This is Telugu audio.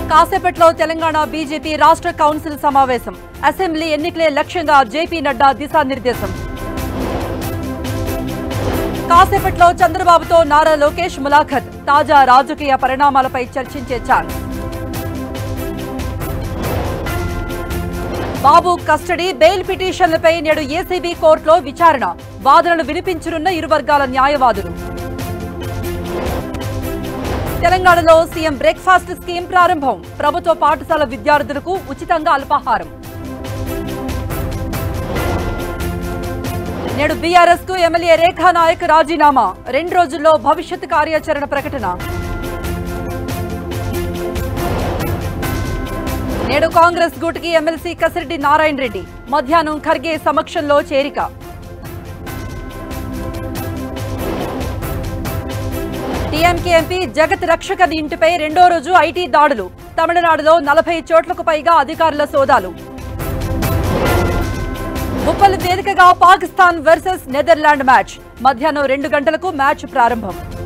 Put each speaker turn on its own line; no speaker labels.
కాసేపట్లో తెలంగాణ బీజేపీ రాష్ట్ర కౌన్సిల్ సమావేశం అసెంబ్లీ ఎన్నికలే లక్ష్యంగా జేపీ నడ్డా దిశానిర్దేశం కాసేపట్లో చంద్రబాబుతో నారా లోకేష్ ములాఖత్ తాజా రాజకీయ పరిణామాలపై చర్చించే ఛాన్స్ బాబు కస్టడీ బెయిల్ పిటిషన్లపై నేడు ఏసీబీ కోర్టులో విచారణ వాదనలు వినిపించనున్న ఇరు వర్గాల న్యాయవాదులు తెలంగాణలో సీఎం బ్రేక్ఫాస్ట్ స్కీమ్ ప్రారంభం ప్రభుత్వ పాఠశాల విద్యార్థులకు ఉచితంగా అల్పాహారం నేడు బీఆర్ఎస్ కు ఎమ్మెల్యే రేఖా నాయక్ రాజీనామా రెండు రోజుల్లో భవిష్యత్ కార్యాచరణ ప్రకటన నేడు కాంగ్రెస్ గూటికి ఎమ్మెల్సీ కసిరెడ్డి నారాయణ రెడ్డి మధ్యాహ్నం ఖర్గే సమక్షంలో చేరిక టీఎంకే ఎంపీ జగత్ రక్షకన్ ఇంటిపై రెండో రోజు ఐటీ దాడులు తమిళనాడులో నలభై చోట్లకు పైగా అధికారుల సోదాలు ముప్పలు వేదికగా పాకిస్తాన్ వర్సెస్ నెదర్లాండ్ మ్యాచ్ మధ్యాహ్నం రెండు గంటలకు మ్యాచ్ ప్రారంభం